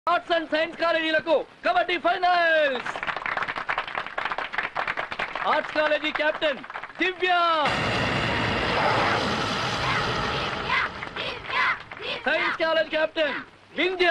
Arts and science కాలేజీలకు kabaddi finals arts college captain Divya science college captain Vindhya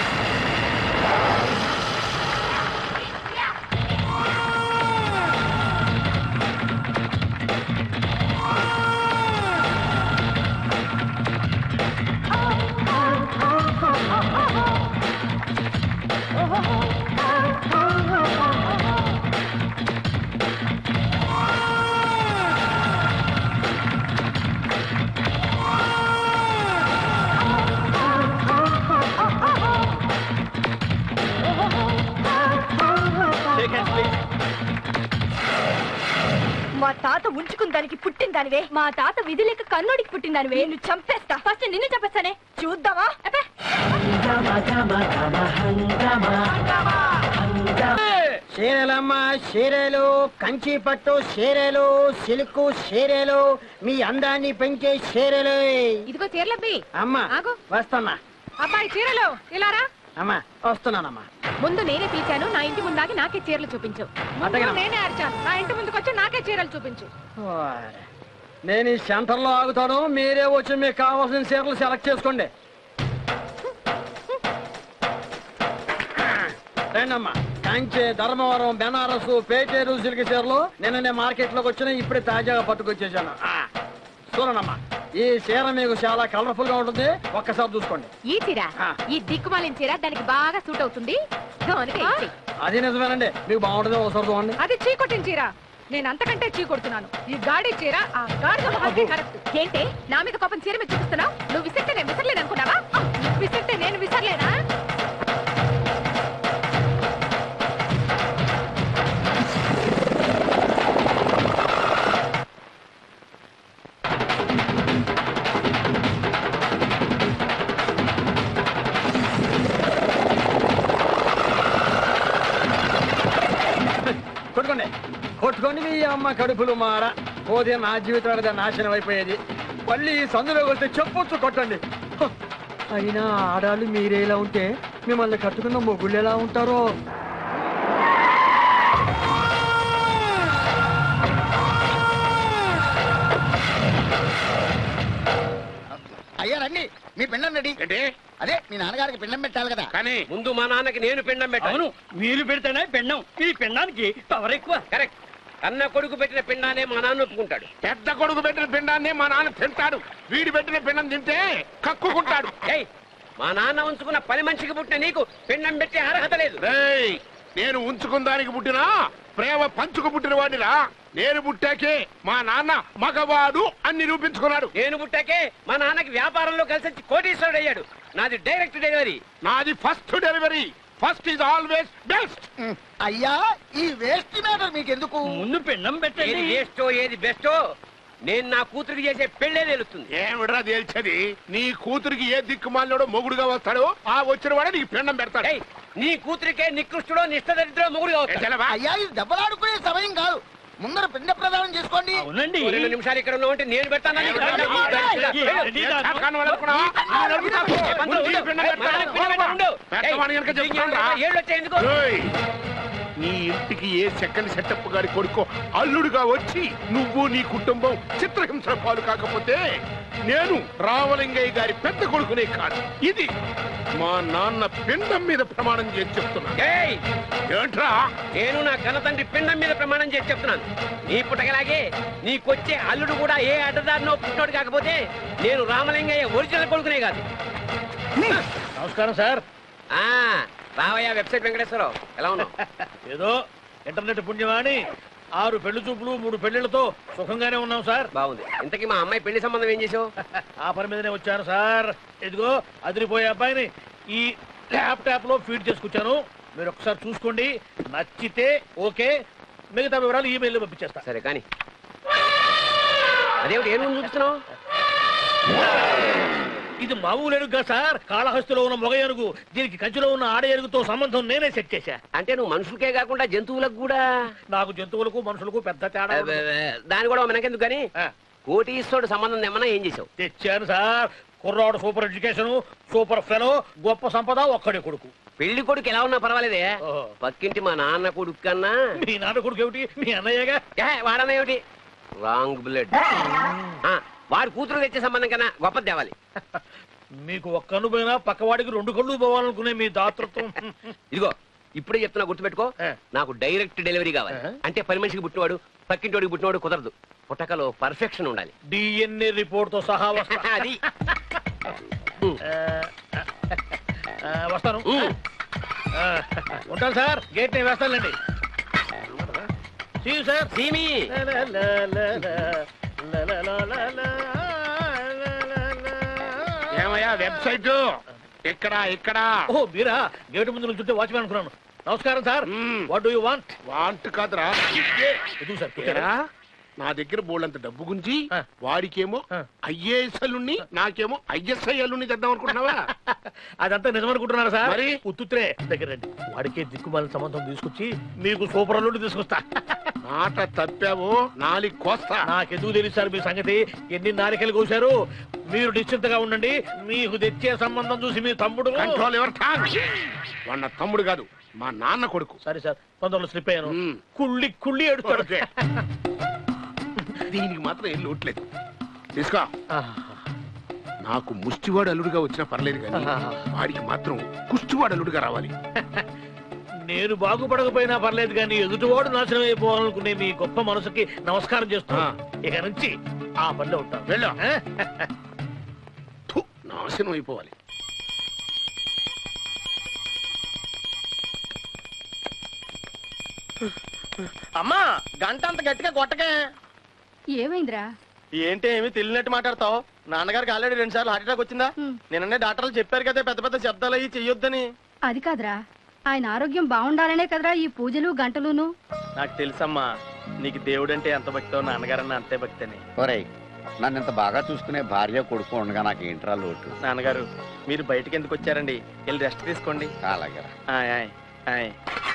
shake hands please మా తాత ఉంచుకున్న దానికి పుట్టిన దానివే మా తాత విధి లేక కన్నోడికి పుట్టిన దానివే నిన్ను చంపేస్తా ఫస్ట్ నిన్ను చంపేస్తానే చూద్దామా అబ్బే. చీరలమ్మ చీరలు కంచి పట్టు చీరలు సిల్క్ చీరలు మీ అందాన్ని పెంచే చీరలు ఇదిగో చీరలబ్బి అమ్మ ఆగు. వస్తున్నా అబ్బాయి చీరలు ఇలారా అమ్మా వస్తున్నానమ్మా ముందు నేనే పిలిచాను నా ఇంటి ముందాకి నాకే చీరలు చూపించు అట్టగేనమ్మా. నేనే అరిచాను నా ఇంటి ముందుకు వచ్చి నాకే చీరలు చూపించు ఓరే. నేను ఈ సెంటర్లో ఆగుతాను మీరే వచ్చి మీకు కావాల్సిన చీరలు సెలెక్ట్ చేసుకోండి రండమ్మా కంచి ధర్మవరం బెనారస్ పేటేరు సిల్క్ చీరలు నిన్ననే మార్కెట్ లోకి వచ్చిన ఇప్పుడే తాజాగా పట్టుకొచ్చేసాను ఆ, చూడండమ్మా ఈ చీర మీకు చాలా కలర్ఫుల్ గా ఉంటుంది ఒక్కసారి చూసుకోండి ఈ చీర ఆ. ఈ దిక్కుమాలిన చీర దానికి బాగా సూట్ అవుతుంది దానికి ఇచ్చేయ్. అది నిజమేనండి మీకు బాగుంటుంది ఒకసారి చూడండి అది చీకొట్టిన చీర నేను అంతకంటే చీకొడుతున్నాను ఈ గాడి చీర ఆ గాడిద మొహానికి కరెక్ట్ ఏంటి నా మీద కోపం చీర మీద చూపిస్తున్నావు నువ్వు విసిరితే నేను విసరలేదు అనుకున్నావా విసిరితే నేను విసరలేనా కొట్టుకోండి కొట్టుకోండి మీ అమ్మ కడుపులు మార పోతే నా జీవితం నాశనం అయిపోయేది మళ్ళీ ఈ సందులోకి వస్తే చెప్పొచ్చు కొట్టండి హ, అయినా ఆడాలు మీరేలా ఉంటే మిమ్మల్ని కట్టుకున్న మొగుళ్ళు ఎలా ఉంటారో అయ్యా రండి మీ పిండం రెడీ ఏంటి అదే మీ నాన్నగారికి పిండం పెట్టాలి కదా కానీ ముందు మా నాన్నకి నేను పిండం పెట్టాను అవును మీరు పెడితేనే పెండం ఈ పెండానికి పవర్ ఎక్కువ కరెక్ట్ అన్న కొడుకు పెట్టిన పిండానే మా నాన్న ఒప్పుకుంటాడు పెద్ద కొడుకు పెట్టిన పిండాన్ని మా నాన్న తింటాడు వీడి పెట్టిన పిండం తింటే కక్కుకుంటాడు ఏయ్ మా నాన్న ఉంచుకున్న పని మనిషికి పుట్టిన నీకు పిండం పెట్టే అర్హత లేదు నేను ఉంచుకున్న దానికి పుట్టినా ప్రేమ పంచుకు పుట్టిన వాడిరా నేను పుట్టాకే మా నాన్న మగవాడు అని నిరూపించుకున్నాడు నేను పుట్టాకే మా నాన్నకి వ్యాపారంలో కలిసి వచ్చి కోటీశ్వరుడు అయ్యాడు నాది డైరెక్ట్ డెలివరీ నాది first delivery first is always best అయ్యా ఈ వేస్ట్ మ్యాటర్ మీకు ఎందుకు ముందు పెండం ఏది పెట్టండి వేస్టో ఏది బెస్టో నేను నా కూతురికి చేసే పెళ్ళే తెలుస్తుంది ఏమిడ్రా తేల్చేది నీ కూతురికి ఏ దిక్కుమాలినోడో మొగుడుగా వస్తాడో ఆ వచ్చిన వాడే నీకు పిండం పెడతాడు ఏయ్, నీ కూతురికే నికృష్టుడో నిష్టదరిద్రో మొగుడు ఏ కావచ్చు తెలవా? అయ్యా ఇది దెబ్బలాడుకునే సమయం కాదు ముందర పిండ ప్రదానం చేసుకోండి అవునండి ఓ రెండు నిమిషాలు ఇక్కడ ఉన్నావంటే నేను పెడతాను నీకు పిండం. ఏంటి ఏ దాని? చాకాను వాళ్ళనుకున్నావా? నువ్వు నడుపుతావు. ఏ, పంతులు, ముందు ఈ ఉండు. పిండం ఏ, పెడతాను. మా పిండం పెట్టు, ఉండు. పెట్టమని కనుక ఏయ్, చెప్తానురా. ఏళ్ళు వచ్చాయి ఎందుకు ఏయ్, నీ ఇంటికి ఏ సెకండ్ సెటప్ గారి కొడుకో అల్లుడుగా వచ్చి నువ్వు నీ కుటుంబం చిత్రహింసల పాలు కాకపోతే నేను రామలింగయ్య గారి పెద్ద కొడుకునే కాదు ఇది మా నాన్న పిండం మీద ప్రమాణం చేసి చెప్తున్నా ఏయ్, ఏంట్రా నేను నా కన్నతండ్రి పిండం మీద ప్రమాణం చేసి చెప్తున్నాను నీ పుట్టగలాగే నీకొచ్చే అల్లుడు కూడా ఏ అడ్డదారినో పుట్టినోడు కాకపోతే నేను రామలింగయ్య ఒరిజినల్ కొడుకునే కాదు నమస్కారం సార్ ఆ రావయ్య వెబ్సైట్ వెంకటేశ్వరరావు ఎలా ఉన్నావు ఏదో ఇంటర్నెట్ పుణ్యమాని ఆరు పెళ్లి చూపులు మూడు పెళ్లిళ్లతో సుఖంగానే ఉన్నాం సార్ బాగుంది ఇంతకీ మా అమ్మాయి పెళ్లి సంబంధం ఏం చేసావు ఆ పని మీదనే వచ్చాను సార్ ఇదిగో అదిరిపోయే అబ్బాయిని ఈ ల్యాప్టాప్ లో ఫీడ్ చేసుకొచ్చాను మీరు ఒకసారి చూసుకోండి నచ్చితే ఓకే మిగతా వివరాలు ఈమెయిల్ లో పంపించేస్తా సరే కానీ అదేమిటి ఏం చూపిస్తున్నావు ఇది మామూలు ఎరుగ్గా సార్ కాళహస్తిలో ఉన్న మొగ ఎరుగు దీనికి కంచిలో ఉన్న ఆడ ఎరుగుతో సంబంధం నేనే సెట్ చేశా అంటే నువ్వు మనుషులకే కాకుండా జంతువులకు కూడా నాకు జంతువులకు మనుషులకు పెద్ద తేడా అబ్బే, ఉండదు. దాని కూడా మనకెందుకు కానీ ఆ, కోటీశ్వరుడు సంబంధం ఏమన్నా ఏం చేసావు తెచ్చాను సార్ కుర్రాడు సూపర్ ఎడ్యుకేషన్ సూపర్ ఫెలో గొప్ప సంపద ఒక్కడే కొడుకు పెళ్లి కొడుకు ఎలా ఉన్నా పర్వాలేదే ఓహో. పక్కింటి మా నాన్న కొడుకు కన్నా మీ నాన్న కొడుకు ఏమిటి మీ అన్నయ్యగా ఏ, వాడన్నా ఏమిటి రాంగ్ బ్లడ్ ఆ, వాడి కూతురు తెచ్చే సంబంధం కన్నా గొప్పది తేవాలి మీకు ఒక్క కన్ను పోయినా పక్కవాడికి రెండు కళ్ళు పోవాలనుకునే మీ దాతృత్వం ఇదిగో ఇప్పుడే చెప్తున్నా గుర్తుపెట్టుకో ఆ. నాకు డైరెక్ట్ డెలివరీ కావాలి ఆ. అంటే పని మనిషికి పుట్టినవాడు పక్కింటోడికి పుట్టినవాడు కుదరదు పుట్టకలో పర్ఫెక్షన్ ఉండాలి డిఎన్ఏ రిపోర్ట్ తో సహా వస్తా అది ఆ, ఆ, వస్తాను ఉమ్. ఆ, ఉంటాను సార్ గేట్ నేను వేస్తానులేండి See you, sir. సీమి లా, లా, లా, లా, లా, లా, లా, లా, లా, లా, లా, లా, లా. ఏమయ్యా వెబ్సైట్ ఇక్కడ ఇక్కడ ఓ మీరా గేటు ముందు నుంచి వాచ్మెన్ అనుకున్నాను నమస్కారం sir hmm. What do you want want కాదురా ఇదే. ఎదుగు సార్ ఏరా, నా దగ్గర బోళ్ళంత డబ్బు గుంచి ఆ. వాడికేమో ఆ. ఐఏఎస్ అల్లుణ్ణి నాకేమో ఐఎస్ఐ అల్లుని తెద్దాం అనుకుంటున్నావా అదంతా నిజమనుకుంటున్నారా సార్ మరి? ఉత్తుత్రే దగ్గర రండి వాడికే దిక్కుమాలిన సంబంధం తీసుకొచ్చి మీకు సూపర్ అల్లుడు తీసుకొస్తా మాట తప్పావో నాలుగు కోస్తా నాకెందుకు తెలుసు సార్ మీ సంగతి ఎన్ని నారికలు కోశారు మీరు నిశ్చింతగా ఉండండి మీకు తెచ్చే సంబంధం చూసి మీ తమ్ముడు కంట్రోల్ ఎవర్ థాంగ్ వాడు నా తమ్ముడు కాదు మా నాన్న కొడుకు సరే సార్ తొందరలో స్లిప్ అయ్యాను మ్మ్. కుళ్ళి కుళ్ళి ఎడుతాడు ఓకే. దీనికి మాత్రం ఏం లోట్లేదు తీసుకో నాకు ముష్టివాడు అల్లుడుగా వచ్చినా పర్లేదు కానీ వాడికి మాత్రం కుష్టివాడు అల్లుడుగా రావాలి నేను బాగుపడకపోయినా పర్లేదు కానీ ఎదుటివాడు నాశనం అయిపోవాలనుకునే మీ గొప్ప మనసుకి నమస్కారం చేస్తున్నా ఇక నుంచి ఆ పనిలో ఉంటాను వెళ్ళు. ఆ? థు, నాశనం అయిపోవాలి అమ్మా గంట అంత గట్టిగా కొట్టకే ఏమైందిరా ఏంటి ఏమి తెలియనట్టు మాట్లాడతావు నాన్నగారికి ఆల్రెడీ రెండు సార్లు హార్ట్ అటాక్ వచ్చిందా హ్మ్. నిన్ననే డాక్టర్లు చెప్పారు కదా పెద్ద పెద్ద శబ్దాలు అయ్యి చెయ్యొద్దని అది కాదురా ఆయన ఆరోగ్యం బాగుండాలనే కదరా ఈ పూజలు గంటలును నాకు తెలుసమ్మా నీకు దేవుడు అంటే ఎంత భక్తో నాన్నగారన్న అంతే భక్తి అని ఒరేయ్ నన్ను ఇంత బాగా చూసుకునే భార్య కొడుకు ఉండగా నాకు ఏంట్రా లోటు నాన్నగారు మీరు బయటికి ఎందుకు వచ్చారండి వెళ్ళి రెస్ట్ తీసుకోండి అలాగే ఆయ్, ఆయ్, ఆయ్.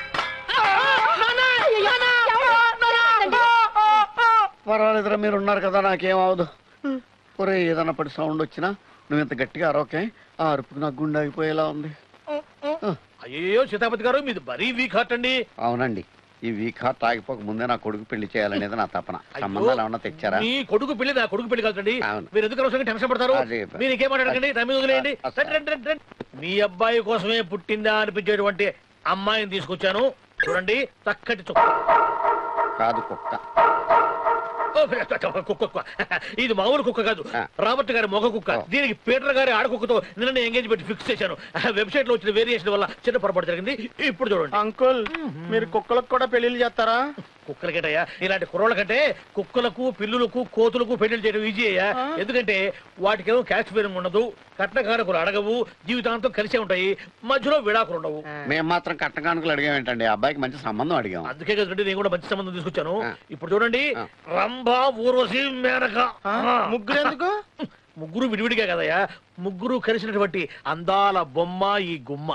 పర్వాలేదురా మీరు ఉన్నారు కదా నాకేం అవదు ఒరే ఏదన్నా పడి సౌండ్ వచ్చినా నువ్వు ఇంత గట్టిగా అరవకే ఆ అరుపుకు నాకు గుండె ఆగిపోయేలా ఉంది అయ్యో సీతాపతి గారు మీది మరీ వీక్ హార్ట్ అండి అవునండి ఈ వీక్ హార్ట్ ఆగిపోక ముందే నా కొడుకు పెళ్లి చేయాలనేది నా తపన అయ్యో, సంబంధాలు ఏమన్నా తెచ్చారా మీ కొడుకు పెళ్లి నా కొడుకు పెళ్లి కాదండి అవును. మీరు ఎందుకు అవసరంగా టెన్షన్ పడతారు అదే. మీరు ఇంకేం మాట్లాడకండి నా మీద వదిలేయండి అ- రండి, రండి, రండి, రండి. మీ అబ్బాయి కోసమే పుట్టిందా అనిపించేటువంటి అమ్మాయిని తీసుకొచ్చాను చూడండి చక్కటి చుక్క కాదు కుక్క ఓ, కుక్క కుక్క ఇది మామూలు కుక్క కాదు ఆ. రాబర్ట్ గారి మొగ కుక్క ఓ. దీనికి పీటర్ గారి ఆడకుక్కతో నిన్న ఎంగేజ్మెంట్ ఫిక్స్ చేశాను వెబ్సైట్ లో వచ్చిన వేరియేషన్ వల్ల చిన్న పొరపాటు జరిగింది ఇప్పుడు చూడండి అంకుల్ మీరు కుక్కలకు కూడా పెళ్లిళ్ళు చేస్తారా కుక్కలకేటయ్యా ఇలాంటి కుర్రోళ్ళ కంటే కుక్కలకు పిల్లులకు కోతులకు పెళ్లి చేయడం ఈజీ అయ్యా ఎందుకంటే వాటికేమో క్యాష్ ఫీలింగ్ ఉండదు కట్నకారకులు అడగవు జీవితాంతం కలిసే ఉంటాయి మధ్యలో విడాకులు ఉండవు మేము మాత్రం కట్న కానుకలు అడిగాం ఏంటండి అబ్బాయికి మంచి సంబంధం అడిగాం అందుకే కదండి నేను కూడా మంచి సంబంధం తీసుకొచ్చాను ఆ. ఇప్పుడు చూడండి ఆ. రంభా ఊర్వశి మేనక ఆ, ఆ. ముగ్గురు ఎందుకు ముగ్గురు విడివిడిగా కదయ్యా ముగ్గురు కలిసినటువంటి అందాల బొమ్మ ఈ గుమ్మ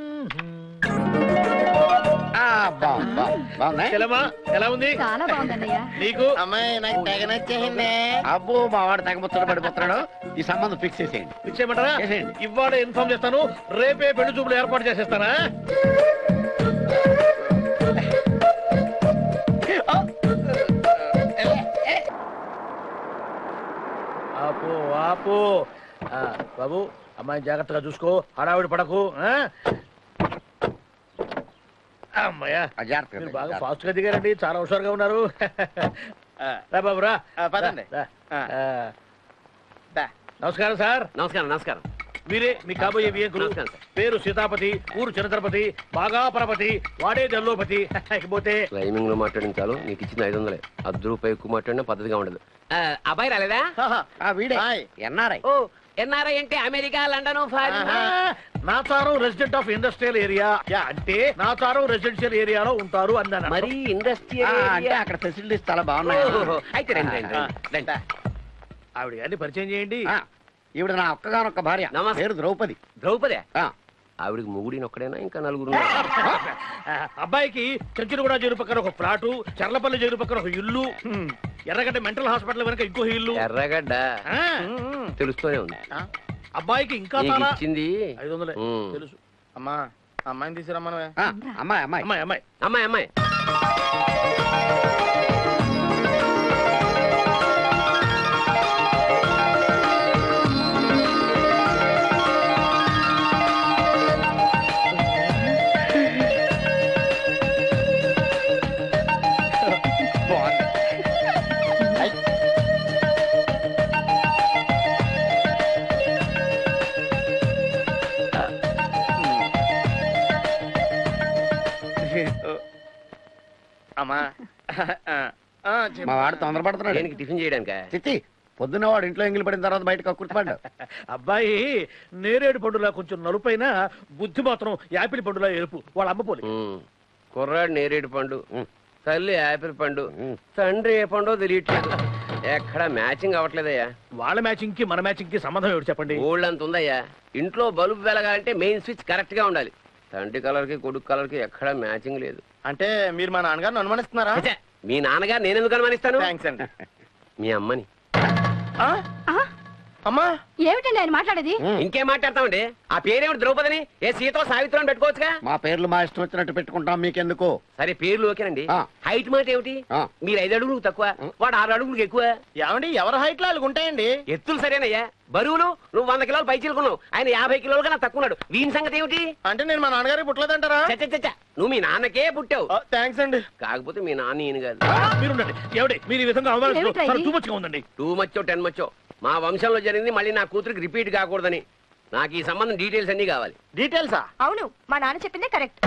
ఆ, బాగుంది, బాగుంది. బాగుందా చెలమా ఎలా ఉంది చాలా బాగుందన్నయ్య నీకు అమ్మాయి నాకు తెగ నచ్చేసింది అబ్బో మా వాడు తగ్గబుచ్చడు పడిపోతున్నాడు ఈ సంబంధం ఫిక్స్ చేసేయండి ఫిక్స్ చేయమంటారా చేసేయండి. ఇవాళ ఇన్ఫార్మ్ చేస్తాను రేపే పెళ్లి చూపులు ఏర్పాటు చేసేస్తానా ఆపు ఆపు ఆ, బాబు అమ్మాయి జాగ్రత్తగా చూసుకో హడావిడి పడకు ఆ? అమ్మయ్యా ఆ, జాగ్రత్తగా మీరు దిగు, బాగా జాగ్రత్తగా. ఫాస్ట్ గా దిగారండి చాలా హుషారుగా ఉన్నారు ఆ, రా బాబు రా ఆ, పదండి. రా, రా. ఆ. ఆ, దా. నమస్కారం సార్ నమస్కారం నమస్కారం మీరే మీ కాబోయే వియంకులు నమస్కారం సార్. పేరు సీతాపతి ఊరు చిన్నతరపతి బాగా పరపతి వాడే దల్లోపతి ఇకపోతే క్లైమింగ్ లో మాట్లాడిన చాలు నీకు ఇచ్చింది ఐదు వందలే అర్ధ రూపాయి ఎక్కువ మాట్లాడినా పద్ధతిగా ఉండదు ఆ, అబ్బాయి రాలేదా ఆ, వీడే హాయ్. ఎన్ఆర్ఐ ఓ ఎన్ఆర్ఐ అంటే America London foreign Nacharam resident of industrial area అంటే నాచారం రెసిడెన్షియల్ ఏరియాలో ఉంటారు అన్నాను మరి ఇండస్ట్రీ అంటే అక్కడ ఫెసిలిటీస్ చాలా బాగున్నాయి అయితే రండి రండి, రండి రండి. ఆవిడ గారిని పరిచయం చేయండి ఆ, ఈవిడ నా ఒక్కగానొక్క భార్య నమస్తే. పేరు ద్రౌపది ద్రౌపదే ఆ, ఆవిడకి ముగుడిని ఒక్కడైనా ఇంకా నలుగురు ఉన్నారు. ఆ, అబ్బాయికి చంచులగూడ జైలు పక్కన ఒక ప్లాటు చర్లపల్లి జైలు పక్కన ఒక ఇల్లు ఎర్రగడ్డ మెంటల్ హాస్పిటల్ వెనక ఇంకో ఇల్లు ఎర్రగడ్డ ఆ, తెలుస్తూనే ఉంది అబ్బాయికి ఇంకా నీకు చాలా ఇచ్చింది ఐదు వందలే ఉమ్. తెలుసు అమ్మా అమ్మాయిని తీసుకురమ్మను ఆ, అమ్మాయి అమ్మాయి అమ్మాయి అమ్మాయి అమ్మాయి అమ్మాయి అమ్మా ఆ, చెప్పు. మా వాడు తొందరపడుతున్నాడు దేనికి టిఫిన్ చేయడానికా చిత్తి పొద్దున్న వాడు ఇంట్లో ఎంగిలి పడిన తర్వాత బయటకు కుర్తుపడ్డాడు అబ్బాయి నేరేడు పండులా కొంచెం నలుపైన బుద్ధి మాత్రం యాపిల్ పండులా ఎరుపు వాళ్ళ అమ్మ పోలి ఉమ్. కుర్రాడు నేరేడు పండు ఉమ్. తల్లి యాపిల్ పండు ఉమ్. తండ్రి ఏ పండో తెలియట్లేదు ఎక్కడ మ్యాచింగ్ అవ్వట్లేదయ్యా వాళ్ళ మ్యాచింగ్ కి మన మ్యాచింగ్ కి సంబంధం ఏమిటి చెప్పండి ఊళ్ళంత ఉందయ్యా ఇంట్లో బల్బు వెలగాలంటే మెయిన్ స్విచ్ కరెక్ట్ గా ఉండాలి తండ్రి కలర్ కి కొడుకు కలర్ కి ఎక్కడ మ్యాచింగ్ లేదు అంటే మీరు మా నాన్నగారిని అనుమానిస్తున్నారా ఛే, మీ నాన్నగారు నేను ఎందుకు అనుమానిస్తాను థ్యాంక్స్ అండి మీ అమ్మని ఆ? ఆ? అమ్మా ఏమిటండి ఆయన మాట్లాడేది ఇంకేం మాట్లాడతామండి ఆ పేరేమిటి ద్రౌపదిని ఏ సీతో సావిత్రం పెట్టుకోవచ్చుగా మా పేర్లు మా ఇష్టం వచ్చినట్టు పెట్టుకుంటాం మీకెందుకు సరే పేర్లు ఓకేనండి ఆ. హైట్ మాట ఏమిటి ఆ. మీరు ఐదు అడుగులు తక్కువ వాడు ఆరు అడుగులకు ఎక్కువ ఏమండి ఎవరి హైట్ లో వాళ్ళకి ఉంటాయండి ఎత్తులు సరేనయ్యా బరువులు నువ్వు వంద కిలోలు పై చిలుకున్నావు ఆయన యాభై కిలోలు కన్నా తక్కువ ఉన్నాడు వీని సంగతి ఏమిటి అంటే నేను మా నాన్నగారికి పుట్టలేదంటారా చచ్చ చచ్చ నువ్వు మీ నాన్నకే పుట్టావు థ్యాంక్స్ అండి కాకపోతే మీ నాన్న ఈయన కాదు మీరుండండి ఏమిటి మీరు ఈ విధంగా ఏమిట్రా ఇది? అవమానిస్తున్నారు టూ ఉందండి టూ మచ్చో టెన్ మచ్చో మా వంశంలో జరిగింది మళ్ళీ నా కూతురికి రిపీట్ కాకూడదని నాకు ఈ సంబంధం డీటెయిల్స్ అన్ని కావాలి డీటెయిల్సా అవును మా నాన్న చెప్పిందే కరెక్ట్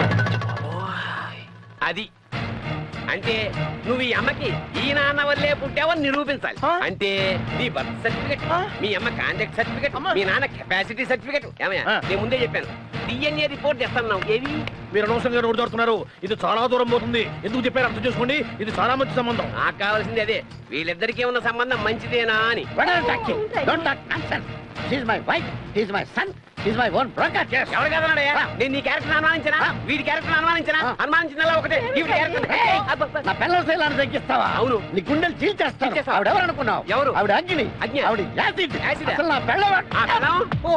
అది అంటే నువ్వు ఈ అమ్మకి ఈ నాన్న వల్లే పుట్టావని నిరూపించాలి ఆ? అంటే నీ బర్త్ సర్టిఫికెట్ ఆ? మీ అమ్మ కాంటాక్ట్ సర్టిఫికెట్ అమ్మా. మీ నాన్న కెపాసిటీ సర్టిఫికెట్ ఏమయ్యా ఆ. నేను ముందే చెప్పాను డిఎన్ఏ రిపోర్ట్ తెస్తాను ఏవి మీరు అనవసరంగా రోడ్డు దొరుకుతున్నారు ఇది చాలా దూరం పోతుంది ఎందుకు చెప్పారు అర్థం చేసుకోండి ఇది చాలా మంచి సంబంధం నాకు కావాల్సింది అదే వీళ్ళిద్దరికీ ఉన్న సంబంధం మంచిదేనా అని don't talk nonsense she's my wife she's my son she's my own broker ఎవరు కదన్నాడయ్యా నేను నీ క్యారెక్టర్ అనుమానించనా వీడి క్యారెక్టర్ అనుమానించనా ఆ. అనుమానించిన ఒకటే వీడి క్యారెక్టర్ నా పిల్లల శైలాన్ని తగ్గిస్తావా అవును. నీ గుండెలు చీల్చేస్తాను చీల్చేస్తావా? ఆవిడ ఎవరు అనుకున్నావు ఎవరు? ఆవిడ అగ్ని అగ్ని? ఆవిడ యాసిడ్ యాసిడా? అసలు నా పిల్లవాడు ఆ కలం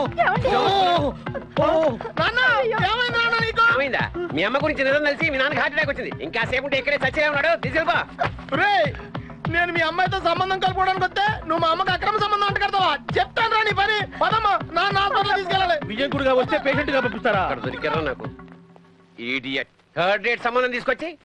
ఏమైందా మీ అమ్మ గురించి నిజం తెలిసి మీ నాన్నకి హార్ట్ అటాక్ వచ్చింది ఇంకా సేపు ఉంటే ఇక్కడే చచ్చే ఉన్నాడు తీసుకెళ్ళిపో రేయ్ నేను మీ అమ్మాయితో సంబంధం కలుపుకోవడానికి వస్తే నువ్వు మా అమ్మకి అక్రమ సంబంధం అంట కడతావా చెప్తాను రా నీ పని పదమ్మా నా హాస్పిటల్ తీసుకెళ్ళాలి విజయకుడిగా వస్తే పేషెంట్ గా పంపిస్తారా అక్కడ దొరికారా నాకు ఈడియట్ థర్డ్ రేట్ సంబంధం తీసుకొచ్చి